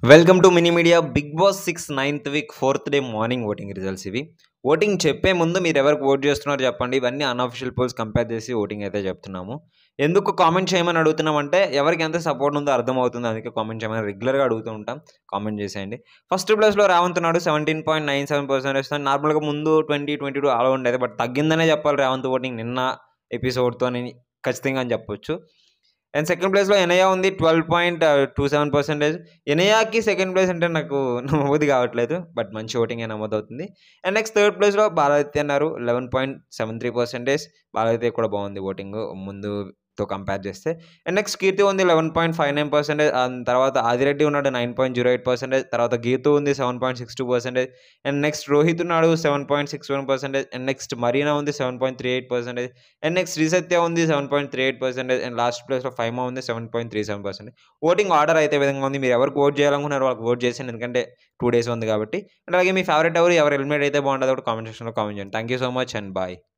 welcome to mini media Bigg Boss six ninth week fourth day morning voting results ఇవి voting చెప్పే ముందు మీరు ఎవరికి ఓట్ చేస్తున్నారో చెప్పండి ఇవన్నీ అన్అఫిషియల్ పోల్స్ కంపేర్ చేసి ఓటింగ్ అయితే చెప్తున్నాము ఎందుకు కామెంట్ చేయమని అడుగుతున్నామంటే ఎవరికి ఎంత సపోర్ట్ ఉందో అర్థమవుతుంది అందుకే కామెంట్ చేయమని రెగ్యులర్గా అడుగుతూ ఉంటాం కామెంట్ చేసేయండి ఫస్ట్ ప్లేస్లో రావంత్ ఉన్నాడు seventeen point nine seven percentage నార్మల్గా ముందు ట్వంటీ ట్వంటీ టూ అలా ఉండేది బట్ తగ్గిందనే చెప్పాలి రావంత్ ఓటింగ్ నిన్న ఎపిసోడ్తో ఖచ్చితంగా అని చెప్పొచ్చు అండ్ సెకండ్ ప్లేస్లో ఎనయా ఉంది twelve point two seven percentage ఎనయాకి సెకండ్ ప్లేస్ అంటే నాకు నమోదు కావట్లేదు బట్ మంచి ఓటింగ్ నమోదవుతుంది అండ్ నెక్స్ట్ థర్డ్ ప్లేస్లో బాలాదిత్య అన్నారు eleven point seven three percentage Baladitya కూడా బాగుంది ఓటింగ్ ముందుతో కంపేర్ చేస్తే అండ్ నెక్స్ట్ కీర్తి ఉంది eleven point five nine percentage తర్వాత ఆదిరెడ్డి ఉన్నాడు nine point zero eight percentage తర్వాత గీతు ఉంది seven point six two percentage and next Rohit ఉన్నాడు seven point six one percentage and next Marina ఉంది seven point three eight percentage and next Srisatya ఉంది seven point three eight percentage and last ప్లేస్లో ఫైమా ఉంది seven point three seven percentage voting order అయితే ఈ విధంగా ఉంది మీరు ఎవరికి ఓట్ చేయాలనుకున్నారో వాళ్ళకి ఓట్ చేసాను ఎందుకంటే టూ డేస్ ఉంది కాబట్టి అండ్ అలాగే మీ ఫేవరెట్ ఎవరు ఎవరు ఎలిమినేట్ అయితే బాగుంటుందో కూడా కామెంట్ సెక్షన్లో కామెంట్ చేయండి thank you so much and bye